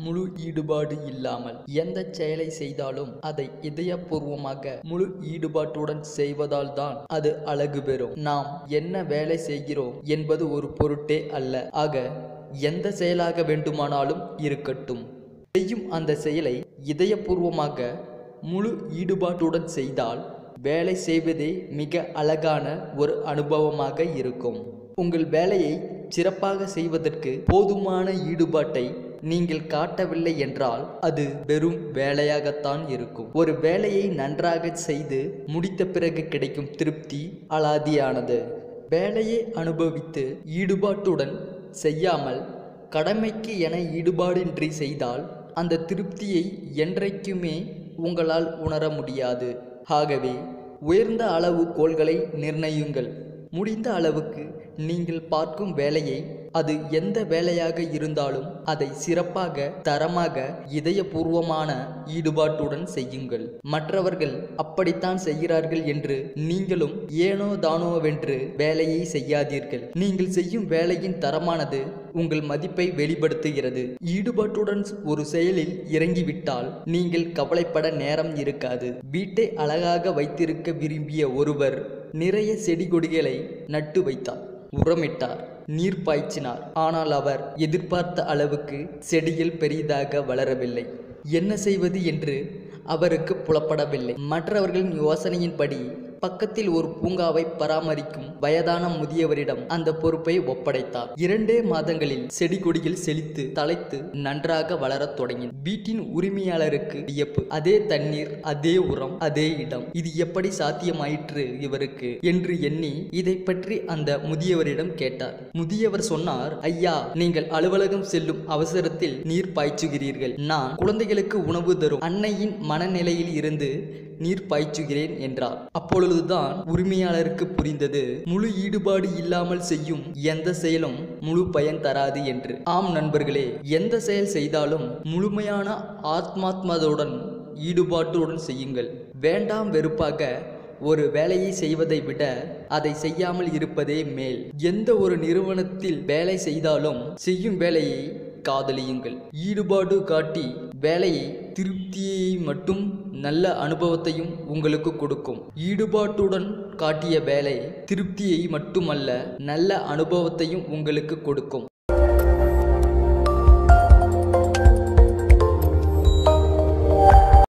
முழு ஈடுபாடு இல்லாமல் எந்த செயலை செய்தாலும் அதை இதயபூர்வமாக முழு ஈடுபாட்டுடன் செய்வதால் தான் அது அழகு பெறும் நாம் என்ன வேலை செய்கிறோம் என்பது ஒரு பொருட்டே அல்ல ஆக எந்த செயலாக வேண்டுமானாலும் இருக்கட்டும் செய்யும் அந்த செயலை இதயபூர்வமாக முழு ஈடுபாட்டுடன் செய்தால் வேலை செய்வதே மிக அழகான ஒரு அனுபவமாக இருக்கும் உங்கள் வேலையை சிறப்பாக செய்வதற்கு போதுமான ஈடுபாட்டை நீங்கள் காட்டவில்லை என்றால் அது வெறும் வேலையாகத்தான் இருக்கும் ஒரு வேலையை நன்றாக செய்து முடித்த பிறகு கிடைக்கும் திருப்தி அலாதியானது வேலையை அனுபவித்து ஈடுபாட்டுடன் செய்யாமல் கடமைக்கு என ஈடுபாடின்றி செய்தால் அந்த திருப்தியை என்றைக்குமே உங்களால் உணர முடியாது ஆகவே உயர்ந்த அளவு கோள்களை நிர்ணயுங்கள் முடிந்த அளவுக்கு நீங்கள் பார்க்கும் வேலையை அது எந்த வேலையாக இருந்தாலும் அதை சிறப்பாக தரமாக இதயபூர்வமான ஈடுபாட்டுடன் செய்யுங்கள் மற்றவர்கள் அப்படித்தான் செய்கிறார்கள் என்று நீங்களும் ஏனோ தானோவென்று வேலையை செய்யாதீர்கள் நீங்கள் செய்யும் வேலையின் தரமானது உங்கள் மதிப்பை வெளிப்படுத்துகிறது ஈடுபாட்டுடன் ஒரு செயலில் இறங்கிவிட்டால் நீங்கள் கவலைப்பட நேரம் இருக்காது வீட்டை அழகாக வைத்திருக்க விரும்பிய ஒருவர் நிறைய செடி கொடிகளை நட்டு வைத்தார் உரமிட்டார் நீர் பாய்ச்சினார் ஆனால் அவர் எதிர்பார்த்த அளவுக்கு செடிகள் பெரிதாக வளரவில்லை என்ன செய்வது என்று அவருக்கு புலப்படவில்லை மற்றவர்களின் யோசனையின்படி பக்கத்தில் ஒரு பூங்காவை பராமரிக்கும் வயதான முதியவரிடம் அந்த பொறுப்பை ஒப்படைத்தார் இரண்டே மாதங்களில் செடி கொடிகள் செழித்து தலைத்து நன்றாக வளரத் தொடங்கின வீட்டின் உரிமையாளருக்கு வியப்பு அதே தண்ணீர் அதே உரம் அதே இடம் இது எப்படி சாத்தியமாயிற்று இவருக்கு என்று எண்ணி இதை பற்றி அந்த முதியவரிடம் கேட்டார் முதியவர் சொன்னார் ஐயா நீங்கள் அலுவலகம் செல்லும் அவசரத்தில் நீர் பாய்ச்சுகிறீர்கள் நான் குழந்தைகளுக்கு உணவு தரும் அன்னையின் மனநிலையில் இருந்து நீர் பாய்ச்சுகிறேன் என்றார் அப்பொழுதுதான் உரிமையாளருக்கு புரிந்தது முழு ஈடுபாடு இல்லாமல் செய்யும் எந்த செயலும் முழு பயன் தராது என்று ஆம் நண்பர்களே எந்த செயல் செய்தாலும் முழுமையான ஆத்மாத்மதுடன் ஈடுபாட்டுடன் செய்யுங்கள் வேண்டாம் வெறுப்பாக ஒரு வேலையை செய்வதை விட அதை செய்யாமல் இருப்பதே மேல் எந்த ஒரு நிறுவனத்தில் வேலை செய்தாலும் செய்யும் வேலையை காதலியுங்கள் ஈடுபாடு காட்டி வேலையை திருப்தியை மட்டும் நல்ல அனுபவத்தையும் உங்களுக்கு கொடுக்கும் ஈடுபாட்டுடன் காட்டிய வேலை திருப்தியை மட்டுமல்ல நல்ல அனுபவத்தையும் உங்களுக்கு கொடுக்கும்